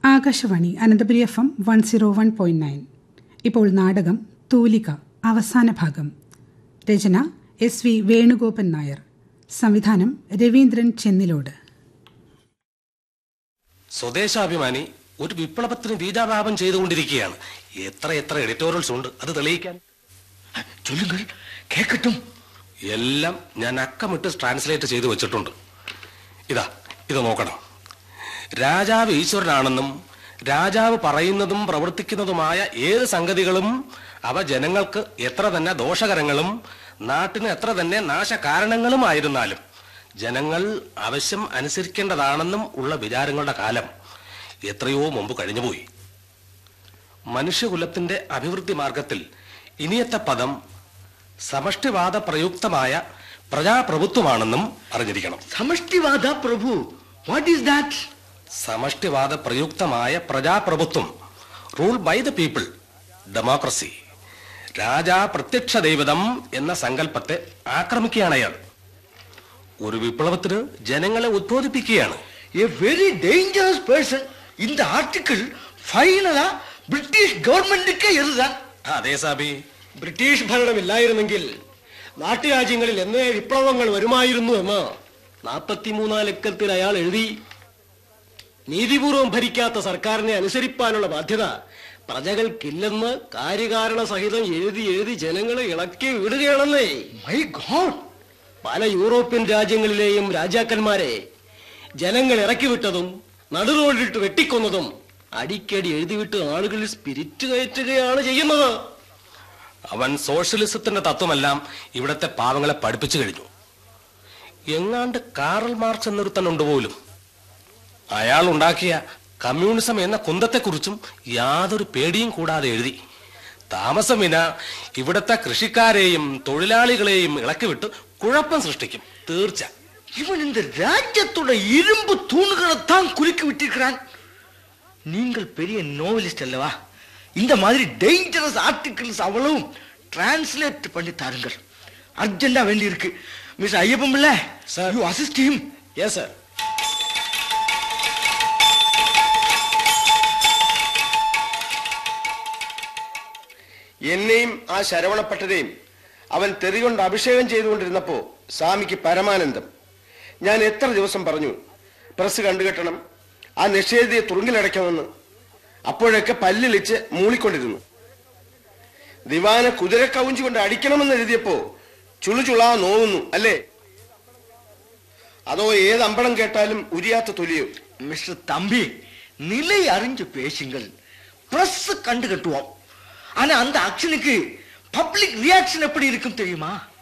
Akashvani Ananthapuri F M one zero one point nine ഇപ്പോൾ നാടകം തൂലിക അവസാന ഭാഗം രചന എസ് വി വേണുഗോപൻ നായർ സംവിധാനം രവീന്ദ്രൻ ചെന്നിലോട് സ്വദേശാഭിമാനി ഒരു വിപ്ലവത്തിന് ബീജാപാപം ചെയ്തുകൊണ്ടിരിക്കുകയാണ് എത്ര എത്ര എഡിറ്റോറിയൽസ് ഉണ്ട് അത് തെളിയിക്കാൻ ചൊല്ലുങ്ങൾ കേക്കട്ടും എല്ലാം ഞാൻ അക്കമിട്ട് ട്രാൻസ്ലേറ്റ് ചെയ്തു വെച്ചിട്ടുണ്ട് ഇതാ ഇത് നോക്കണം രാജാവ് ഈശ്വരനാണെന്നും രാജാവ് പറയുന്നതും പ്രവർത്തിക്കുന്നതുമായ ഏത് സംഗതികളും അവ ജനങ്ങൾക്ക് എത്ര തന്നെ ദോഷകരങ്ങളും നാട്ടിന് എത്ര തന്നെ നാശകാരണങ്ങളുമായിരുന്നാലും ജനങ്ങൾ ആവശ്യം അനുസരിക്കേണ്ടതാണെന്നും ഉള്ള വിചാരങ്ങളുടെ കാലം എത്രയോ മുമ്പ് കഴിഞ്ഞുപോയി മനുഷ്യകുലത്തിന്റെ അഭിവൃദ്ധി മാർഗത്തിൽ ഇനിയത്തെ പദം സമഷ്ടിവാദ പ്രയുക്തമായ പ്രജാപ്രഭുത്വമാണെന്നും അറിഞ്ഞിരിക്കണം സമഷ്ടിവാദ പ്രഭു വാട്ട് ഈസ് ദാറ്റ് സമഷ്ടിവാദ പ്രയുക്തമായ പ്രജാപ്രഭുത്വം rule by the people democracy രാജാ പ്രത്യക്ഷ ദൈവതം എന്ന സങ്കല്പത്തെ ആക്രമിക്കുകയാണ് അയാൾ ഒരു വിപ്ലവത്തിന് ജനങ്ങളെ ഉദ്ബോധിപ്പിക്കുകയാണ് എ വെരി ഡേഞ്ചറസ് പേഴ്സൺ இந்த ஆர்டிக்கிள் ഫൈനലാ ബ്രിട്ടീഷ് ഗവൺമെന്റിക്ക് എഴുതാൻ അതെ സാബി ബ്രിട്ടീഷ് ഭരണമില്ലായിരുന്നെങ്കിൽ നാട്ടുരാജ്യങ്ങളിൽ എന്നേ വിപ്ലവങ്ങൾ വരുമായിരുന്നു എന്ന് നാൽപ്പത്തിമൂന്നാം ലക്കത്തിൽ അയാൾ എഴുതി നീതിപൂർവം ഭരിക്കാത്ത സർക്കാരിനെ അനുസരിപ്പാനുള്ള ബാധ്യത പ്രജകൾക്കില്ലെന്ന് കാര്യകാരണ സഹിതം എഴുതി എഴുതി ജനങ്ങളെ ഇളക്കി വിടുകയാണെന്നേ മൈ ഗോഡ് പല യൂറോപ്യൻ രാജ്യങ്ങളിലെയും രാജാക്കന്മാരെ ജനങ്ങൾ ഇറക്കി വിട്ടതും നടുറോഡിട്ട് വെട്ടിക്കൊന്നതും അടിക്കടി എഴുതിവിട്ട് ആളുകളിൽ സ്പിരിറ്റ് കയറ്റുകയാണ് ചെയ്യുന്നത് അവൻ സോഷ്യലിസത്തിന്റെ തത്വമെല്ലാം ഇവിടത്തെ പാവങ്ങളെ പഠിപ്പിച്ചു കഴിഞ്ഞു എങ്ങാണ്ട് കാറൽ മാർക്സ് എന്നൊരുത്തനുണ്ട് പോലും അയാൾ ഉണ്ടാക്കിയ കമ്മ്യൂണിസം എന്ന കുന്തത്തെക്കുറിച്ചും യാതൊരു പേടിയും കൂടാതെ എഴുതി താമസം വിന ഇവിടത്തെ കൃഷിക്കാരെയും തൊഴിലാളികളെയും ഇളക്കിവിട്ട് കുഴപ്പം സൃഷ്ടിക്കും തീർച്ച இவன் இந்த ராஜ்யத்தோட இரும்பு தூண்களைத்தான் குலுக்கி விட்டிருக்கிறான் நீங்கள் பெரிய நோவலிஸ்ட் அல்லவா இந்த மாதிரி டேஞ்சரஸ் ஆர்டிகிள்ஸ் அவ்வளவும் டிரான்ஸ்லேட் பண்ணி தாருங்கள் அர்ஜென்டா வேண்டி இருக்கு miss Ayyappan Pillai Sir. You assist him yes sir എന്നെയും ആ ശരവണപ്പട്ടരെയും അവൻ തെറികൊണ്ട് അഭിഷേകം ചെയ്തുകൊണ്ടിരുന്നപ്പോ സ്വാമിക്ക് പരമാനന്ദം ഞാൻ എത്ര ദിവസം പറഞ്ഞു പ്രസ് കണ്ടുകെട്ടണം ആ നിഷേധിയെ തുറുങ്കിലടയ്ക്കണമെന്ന് അപ്പോഴൊക്കെ പല്ലിളിച്ച് മൂളിക്കൊണ്ടിരുന്നു ദിവാനെ കുതിര കവുഞ്ചുകൊണ്ട് അടിക്കണമെന്ന് എഴുതിയപ്പോ ചുളുചുളാ നോവുന്നു അല്ലേ അതോ ഏത് അമ്പളം കേട്ടാലും ഉരിയാത്ത തൊലിയോ மிஸ்டர் தம்பி நிலை அறிஞ்சு பேசுங்கள் பிரஸ் கண்டு கட்டுவோம் ஆனா அந்த ஆக்ஷனுக்கு பப்ளிக் ரியாக்ஷன் எப்படி இருக்கும் தெரியுமா